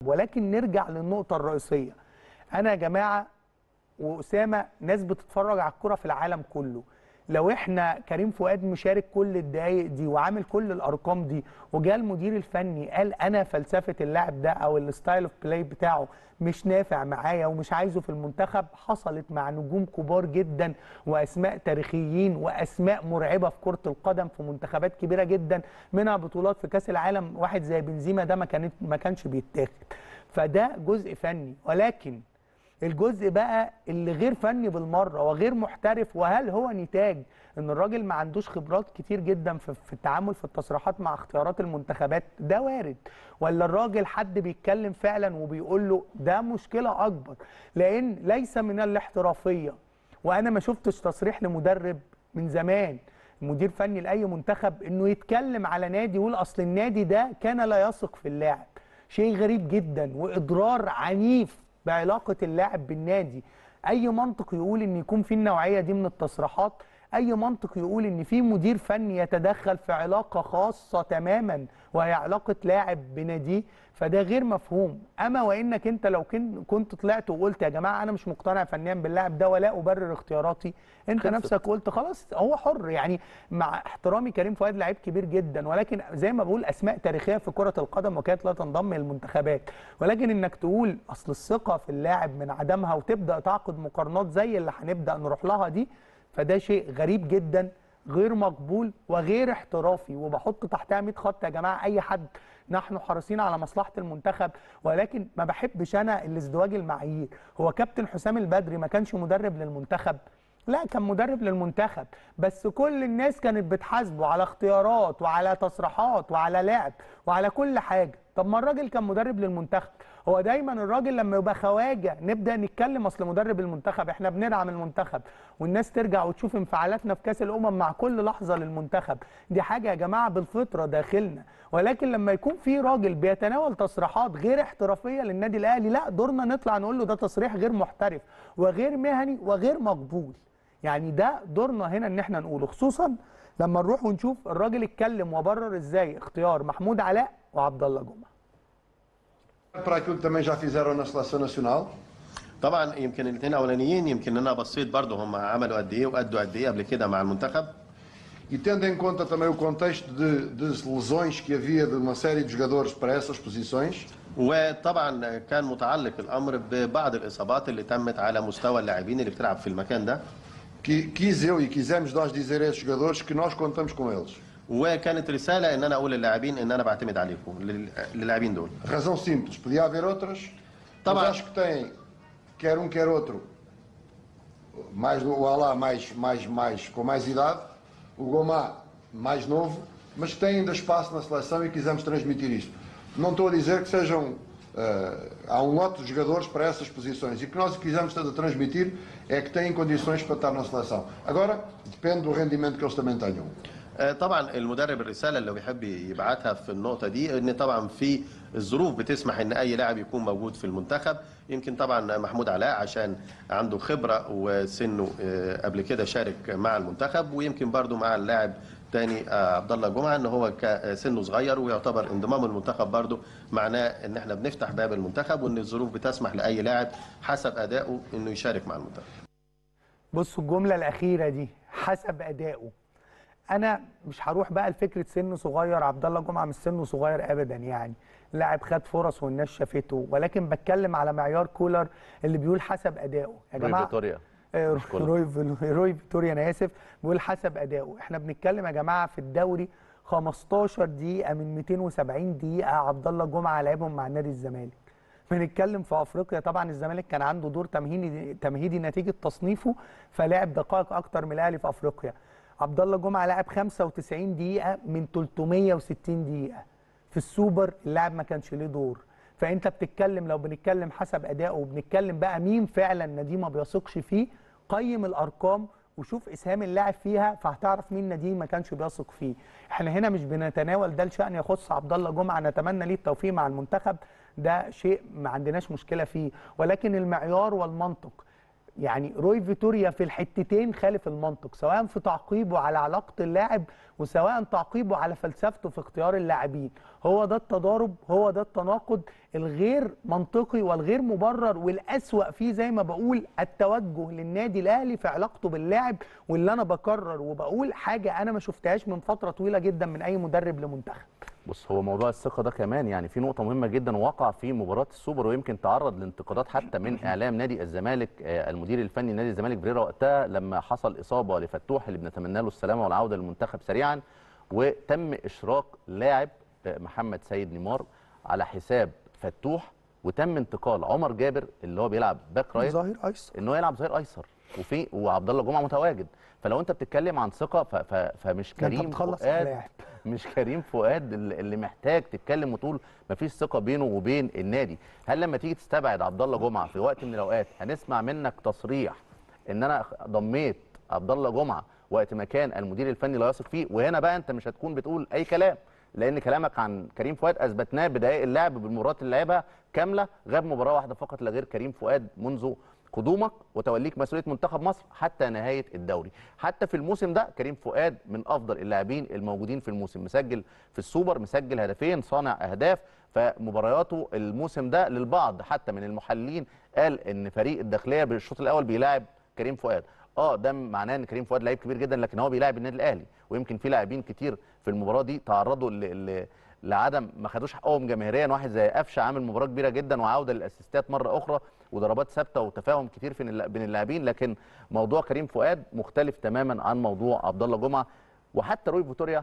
ولكن نرجع للنقطه الرئيسيه انا يا جماعه واسامه ناس بتتفرج على الكره في العالم كله لو احنا كريم فؤاد مشارك كل الدقايق دي وعامل كل الارقام دي وجاء المدير الفني قال انا فلسفه اللاعب ده او الستايل اوف بلاي بتاعه مش نافع معايا ومش عايزه في المنتخب حصلت مع نجوم كبار جدا واسماء تاريخيين واسماء مرعبه في كره القدم في منتخبات كبيره جدا منها بطولات في كاس العالم واحد زي بنزيما ده ما كانت ما كانش بيتاخد فده جزء فني ولكن الجزء بقى اللي غير فني بالمره وغير محترف وهل هو نتاج ان الراجل ما عندوش خبرات كتير جدا في, في التعامل في التصريحات مع اختيارات المنتخبات ده وارد ولا الراجل حد بيتكلم فعلا وبيقول له ده مشكله اكبر لان ليس من الاحترافيه وانا ما شفتش تصريح لمدرب من زمان مدير فني لاي منتخب انه يتكلم على نادي يقول اصل النادي ده كان لا يثق في اللاعب شيء غريب جدا واضرار عنيف بعلاقه اللاعب بالنادي اي منطق يقول ان يكون في النوعيه دي من التصريحات اي منطق يقول ان في مدير فني يتدخل في علاقه خاصه تماما وهي علاقه لاعب بناديه فده غير مفهوم اما وانك انت لو كنت طلعت وقلت يا جماعه انا مش مقتنع فنيا باللاعب ده ولا ابرر اختياراتي انت خلصت. نفسك قلت خلاص هو حر يعني مع احترامي كريم فؤاد لعيب كبير جدا ولكن زي ما بقول اسماء تاريخيه في كره القدم وكانت لا تنضم للمنتخبات ولكن انك تقول اصل الثقه في اللاعب من عدمها وتبدا تعقد مقارنات زي اللي هنبدا نروح لها دي فده شيء غريب جدا غير مقبول وغير احترافي وبحط تحتها 100 خط يا جماعه اي حد نحن حريصين على مصلحه المنتخب ولكن ما بحبش انا الازدواج المعايير هو كابتن حسام البدري ما كانش مدرب للمنتخب لا كان مدرب للمنتخب بس كل الناس كانت بتحاسبه على اختيارات وعلى تصريحات وعلى لعب وعلى كل حاجه طب ما الراجل كان مدرب للمنتخب هو دايما الراجل لما يبقى خواجه نبدا نتكلم اصل مدرب المنتخب احنا بندعم المنتخب والناس ترجع وتشوف انفعالاتنا في كاس الامم مع كل لحظه للمنتخب دي حاجه يا جماعه بالفطره داخلنا ولكن لما يكون في راجل بيتناول تصريحات غير احترافيه للنادي الاهلي لا دورنا نطلع نقول له ده تصريح غير محترف وغير مهني وغير مقبول يعني ده دورنا هنا ان eحنا نقوله خصوصا لما نروح ونشوف الراجل اتكلم وبرر ازاي اختيار محمود علاء وعبد الله جمعه para aquilo que também já fizeram na seleção nacional طبعا يمكن الاثنين الاولانيين يمكن انا بصيت برضه هم عملوا قد ايه وادوا قد ايه قبل كده مع المنتخب e tendo em conta também o contexto de, de lesões que havia de uma série de jogadores para essas posições وطبعا كان متعلق الامر ببعض الاصابات اللي تمت على مستوى اللاعبين اللي بتلعب في المكان ده que quis eu e quisemos nós dizer a esses jogadores que nós contamos com eles وكانت رساله ان انا اقول للاعبين ان انا بعتمد عليكم للاعبين دول razão simples podia haver outras طبعا mas acho que tem quer um quer outro mais o Alá mais mais mais com mais idade o Gomá mais novo mas que tem ainda espaço na seleção e quisemos transmitir isto não estou a dizer que sejam uh, há um lote de jogadores para essas posições e que nós quisemos transmitir é que têm condições para estar na seleção agora depende do rendimento que eles também tenham طبعا المدرب الرساله اللي بيحب يبعتها في النقطه دي ان طبعا في الظروف بتسمح ان اي لاعب يكون موجود في المنتخب يمكن طبعا محمود علاء عشان عنده خبره وسنه قبل كده شارك مع المنتخب ويمكن برضو مع اللاعب تاني عبد الله جمعه ان هو سنه صغير ويعتبر انضمام المنتخب برضو معناه ان احنا بنفتح باب المنتخب وان الظروف بتسمح لاي لاعب حسب ادائه انه يشارك مع المنتخب. بصوا الجمله الاخيره دي حسب ادائه انا مش هروح بقى لفكره سن صغير عبد الله جمعه مش سنه صغير ابدا يعني لاعب خد فرص والناس شافته ولكن بتكلم على معيار كولر اللي بيقول حسب ادائه يا جماعه فيتوريا آه روي روي فيتوريا انا اسف بيقول حسب ادائه احنا بنتكلم يا جماعه في الدوري 15 دقيقه من 270 دقيقه عبد الله جمعه لعبهم مع نادي الزمالك بنتكلم في افريقيا طبعا الزمالك كان عنده دور تمهيدي تمهيدي نتيجه تصنيفه فلعب دقائق اكتر من الاهلي في افريقيا عبد الله جمعه لعب 95 دقيقه من 360 دقيقه في السوبر اللاعب ما كانش ليه دور فانت بتتكلم لو بنتكلم حسب ادائه وبنتكلم بقى مين فعلا نادي ما بيثقش فيه قيم الارقام وشوف اسهام اللاعب فيها فهتعرف مين نادي ما كانش بيثق فيه احنا هنا مش بنتناول ده لشان يخص عبد الله جمعه نتمنى ليه التوفيق مع المنتخب ده شيء ما عندناش مشكله فيه ولكن المعيار والمنطق يعني روي فيتوريا في الحتتين خالف المنطق سواء في تعقيبه على علاقه اللاعب وسواء تعقيبه على فلسفته في اختيار اللاعبين هو ده التضارب هو ده التناقض الغير منطقي والغير مبرر والأسوأ فيه زي ما بقول التوجه للنادي الاهلي في علاقته باللاعب واللي انا بكرر وبقول حاجه انا ما شفتهاش من فتره طويله جدا من اي مدرب لمنتخب بص هو موضوع الثقه ده كمان يعني في نقطه مهمه جدا وقع في مباراه السوبر ويمكن تعرض لانتقادات حتى من اعلام نادي الزمالك آه، المدير الفني نادي الزمالك بريرا وقتها لما حصل اصابه لفتوح اللي بنتمنى له السلامه والعوده للمنتخب سريعا وتم اشراك لاعب آه، محمد سيد نيمار على حساب فتوح وتم انتقال عمر جابر اللي هو بيلعب باك رايت ظاهر ايسر ان هو يلعب ظهير ايسر وفي وعبد الله جمعه متواجد فلو انت بتتكلم عن ثقه ف... ف... فمش ده انت كريم بتخلص على فؤاد لاعب. مش كريم فؤاد اللي اللي محتاج تتكلم وتقول مفيش ثقه بينه وبين النادي هل لما تيجي تستبعد عبد الله جمعه في وقت من الاوقات هنسمع منك تصريح ان انا ضميت عبد الله جمعه وقت ما كان المدير الفني لا يثق فيه وهنا بقى انت مش هتكون بتقول اي كلام لان كلامك عن كريم فؤاد اثبتناه بدقائق اللعب بالمباريات اللي لعبها كامله غاب مباراه واحده فقط لا غير كريم فؤاد منذ قدومك وتوليك مسؤوليه منتخب مصر حتى نهايه الدوري حتى في الموسم ده كريم فؤاد من افضل اللاعبين الموجودين في الموسم مسجل في السوبر مسجل هدفين صانع اهداف فمبارياته الموسم ده للبعض حتى من المحللين قال ان فريق الداخليه بالشوط الاول بيلاعب كريم فؤاد اه ده معناه ان كريم فؤاد لعيب كبير جدا لكن هو بيلاعب النادي الاهلي ويمكن في لاعبين كتير في المباراه دي تعرضوا ل... ل... لعدم ما خدوش حقهم جماهيريا واحد زي قفشه عامل مباراه كبيره جدا وعوده للاسيستات مره اخرى وضربات ثابته وتفاهم كتير في الل- بين اللاعبين لكن موضوع كريم فؤاد مختلف تماما عن موضوع عبد الله جمعه وحتى روي فيتوريا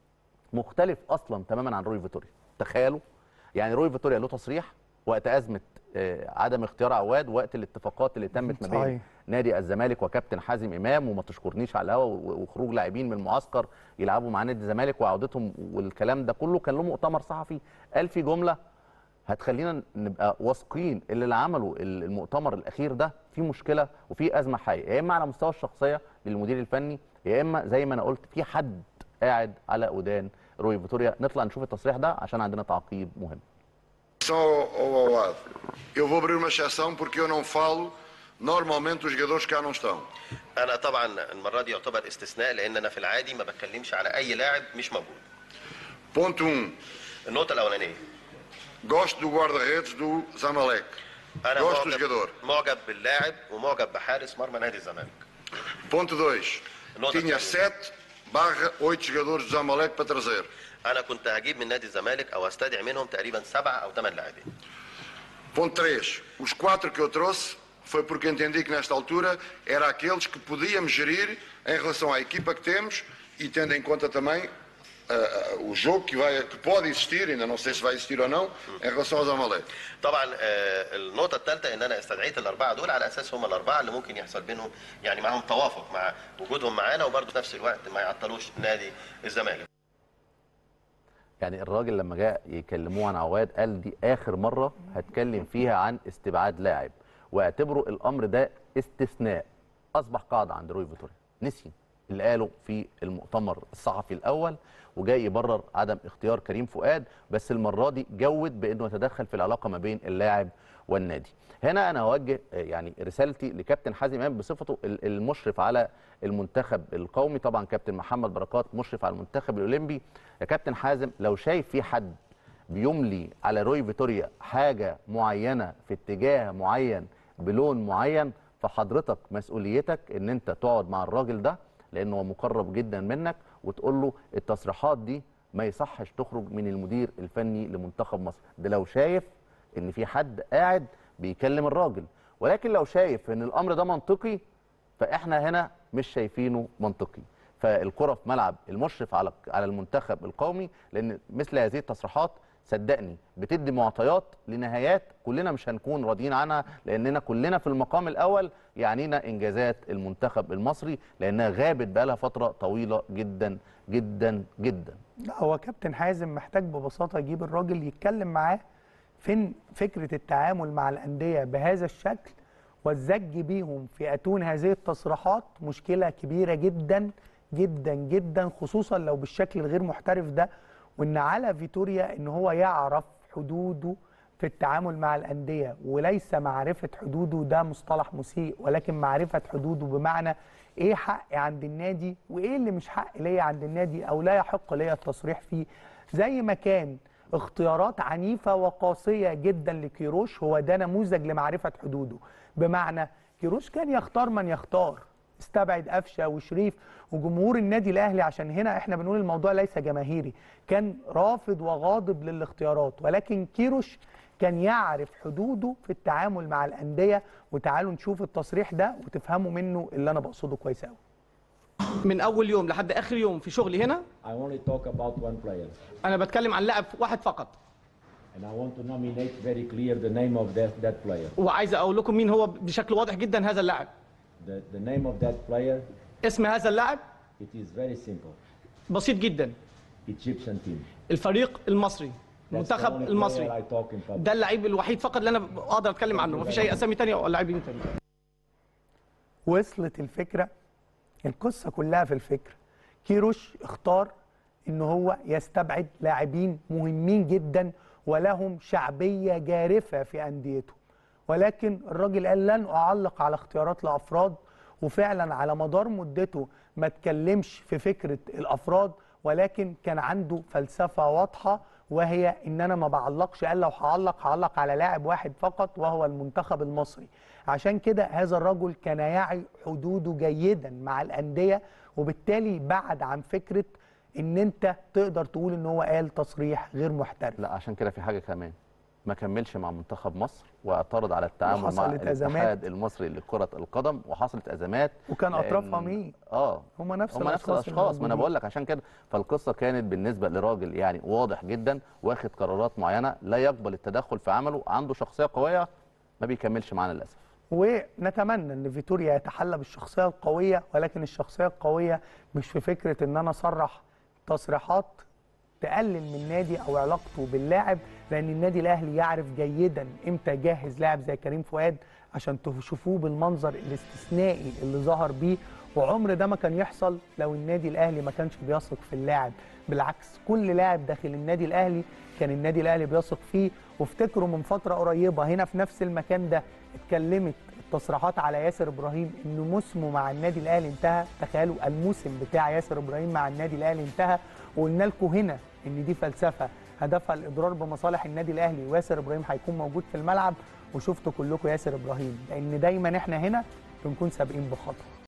مختلف اصلا تماما عن روي فيتوريا تخيلوا يعني روي فيتوريا له تصريح وقت ازمه آه، عدم اختيار عواد وقت الاتفاقات اللي تمت ما بين صحيح. نادي الزمالك وكابتن حازم امام وما تشكرنيش على الهوا و- وخروج لاعبين من المعسكر يلعبوا مع نادي الزمالك وعودتهم والكلام ده كله كان له مؤتمر صحفي قال في جمله هتخلينا نبقى واثقين اللي اللي عملوا ال- المؤتمر الاخير ده في مشكله وفي ازمه حقيقيه يا اما على مستوى الشخصيه للمدير الفني يا eما زي ما انا قلت في حد قاعد على ودان روي فيتوريا نطلع نشوف التصريح ده عشان عندنا تعقيب مهم Só ao, ao lado. Eu vou abrir uma exceção porque eu não falo normalmente os jogadores que cá não estão. انا طبعا المره دي يعتبر استثناء لان انا في العادي ما بتكلمش على اي لاعب مش موجود Ponto 1. النقطه الاولانيه Gosto do guarda-redes do Zamalek. انا Gosto do معجب, jogador. معجب باللاعب ومعجب بحارس مرمى نادي الزمالك Ponto 2. Nota Tinha técnica. 7 barra 8 jogadores do Zamalek para trazer. انا كنت هجيب من نادي الزمالك او استدعي منهم تقريبا سبعه او ثمان لاعبين Ponto 3. Os quatro que eu trouxe foi porque entendi que nesta altura era aqueles que podíamos gerir em relação à equipa que temos e tendo em conta também ah, ah, o jogo que, vai, que pode existir, ainda não sei se vai existir ou não, em relação ao Zamalek. طبعا آه، النقطه الثالثه ان انا استدعيت الاربعه دول على اساس هم الاربعه اللي ممكن يحصل بينهم يعني معاهم توافق مع وجودهم معانا وبرضه في نفس الوقت ما يعطلوش نادي الزمالك يعني الراجل لما جاء يكلموه عن عواد قال دي اخر مره هتكلم فيها عن استبعاد لاعب واعتبروا الامر ده استثناء اصبح قاعده عند روي فيتوريا نسي اللي قاله في المؤتمر الصحفي الاول وجاي يبرر عدم اختيار كريم فؤاد بس المره دي جود بانه يتدخل في العلاقه ما بين اللاعب والنادي هنا انا هوجه آه، يعني رسالتي لكابتن حازم امام بصفته ال- المشرف على المنتخب القومي طبعا كابتن محمد بركات مشرف على المنتخب الاولمبي يا كابتن حازم لو شايف في حد بيملي على روي فيتوريا حاجه معينه في اتجاه معين بلون معين فحضرتك مسؤوليتك ان انت تقعد مع الراجل ده لانه هو مقرب جدا منك وتقول له التصريحات دي ما يصحش تخرج من المدير الفني لمنتخب مصر ده لو شايف ان في حد قاعد بيكلم الراجل ولكن لو شايف ان الامر ده منطقي فاحنا هنا مش شايفينه منطقي فالكره في ملعب المشرف على على المنتخب القومي لان مثل هذه التصريحات صدقني بتدي معطيات لنهايات كلنا مش هنكون راضيين عنها لاننا كلنا في المقام الاول يعنينا انجازات المنتخب المصري لانها غابت بقالها فتره طويله جدا جدا جدا لا هو كابتن حازم محتاج ببساطه يجيب الراجل يتكلم معاه فين فكره التعامل مع الانديه بهذا الشكل والزج بيهم في اتون هذه التصريحات مشكله كبيره جدا جدا جدا خصوصا لو بالشكل الغير محترف ده وان على فيتوريا ان هو يعرف حدوده في التعامل مع الأندية وليس معرفة حدوده ده مصطلح مسيء ولكن معرفة حدوده بمعنى ايه حقي عند النادي وايه اللي مش حق ليا عند النادي او لا يحق ليا التصريح فيه زي ما كان اختيارات عنيفة وقاسية جدا لكيروش هو ده نموذج لمعرفة حدوده بمعنى كيروش كان يختار من يختار استبعد قفشه وشريف وجمهور النادي الاهلي عشان هنا احنا بنقول الموضوع ليس جماهيري كان رافض وغاضب للاختيارات ولكن كيروش كان يعرف حدوده في التعامل مع الانديه وتعالوا نشوف التصريح ده وتفهموا منه اللي انا بقصده كويس قوي من اول يوم لحد اخر يوم في شغلي هنا I only talk about one player, انا بتكلم عن لاعب واحد فقط and I want to nominate very clear the name of that, that player. وعايز اقول لكم مين هو بشكل واضح جدا هذا اللاعب The, the name of that player, اسم هذا اللاعب it is very simple. بسيط جدا Egyptian team. الفريق المصري That's the المنتخب only player المصري I talk in public. ده اللعيب الوحيد فقط اللي انا اقدر اتكلم عنه مفيش اي اسامي تانية ولا لاعبين تانية وصلت الفكره القصه كلها في الفكره كيروش اختار ان هو يستبعد لاعبين مهمين جدا ولهم شعبيه جارفه في انديتهم ولكن الراجل قال لن اعلق على اختيارات لافراد وفعلا على مدار مدته ما اتكلمش في فكره الافراد ولكن كان عنده فلسفه واضحه وهي ان انا ما بعلقش قال لو هعلق هعلق على لاعب واحد فقط وهو المنتخب المصري عشان كده هذا الرجل كان يعي حدوده جيدا مع الانديه وبالتالي بعد عن فكره ان انت تقدر تقول ان هو قال تصريح غير محترف لا عشان كده في حاجه كمان ما كملش مع منتخب مصر واعترض على التعامل مع وحصلت أزمات. الاتحاد المصري لكره القدم وحصلت ازمات وكان لأن- اطرافها مين اه هم نفس هم نفس الاشخاص ما انا الموجودين. بقول لك عشان كده فالقصه كانت بالنسبه لراجل يعني واضح جدا واخد قرارات معينه لا يقبل التدخل في عمله عنده شخصيه قويه ما بيكملش معانا للاسف ونتمنى ان فيتوريا يتحلى بالشخصيه القويه ولكن الشخصيه القويه مش في فكره ان انا اصرح تصريحات تقلل من نادي او علاقته باللاعب لان النادي الاهلي يعرف جيدا امتى جاهز لاعب زي كريم فؤاد عشان تشوفوه بالمنظر الاستثنائي اللي ظهر بيه وعمر ده ما كان يحصل لو النادي الاهلي ما كانش بيثق في اللاعب بالعكس كل لاعب داخل النادي الاهلي كان النادي الاهلي بيثق فيه وافتكروا من فتره قريبه هنا في نفس المكان ده اتكلمت التصريحات على ياسر ابراهيم انه موسمه مع النادي الاهلي انتهى تخيلوا الموسم بتاع ياسر ابراهيم مع النادي الاهلي انتهى وقلنا لكم هنا ان دي فلسفه هدفها الاضرار بمصالح النادي الاهلي وياسر ابراهيم هيكون موجود في الملعب وشفتوا كلكم ياسر ابراهيم لان دايما احنا هنا بنكون سابقين بخطوه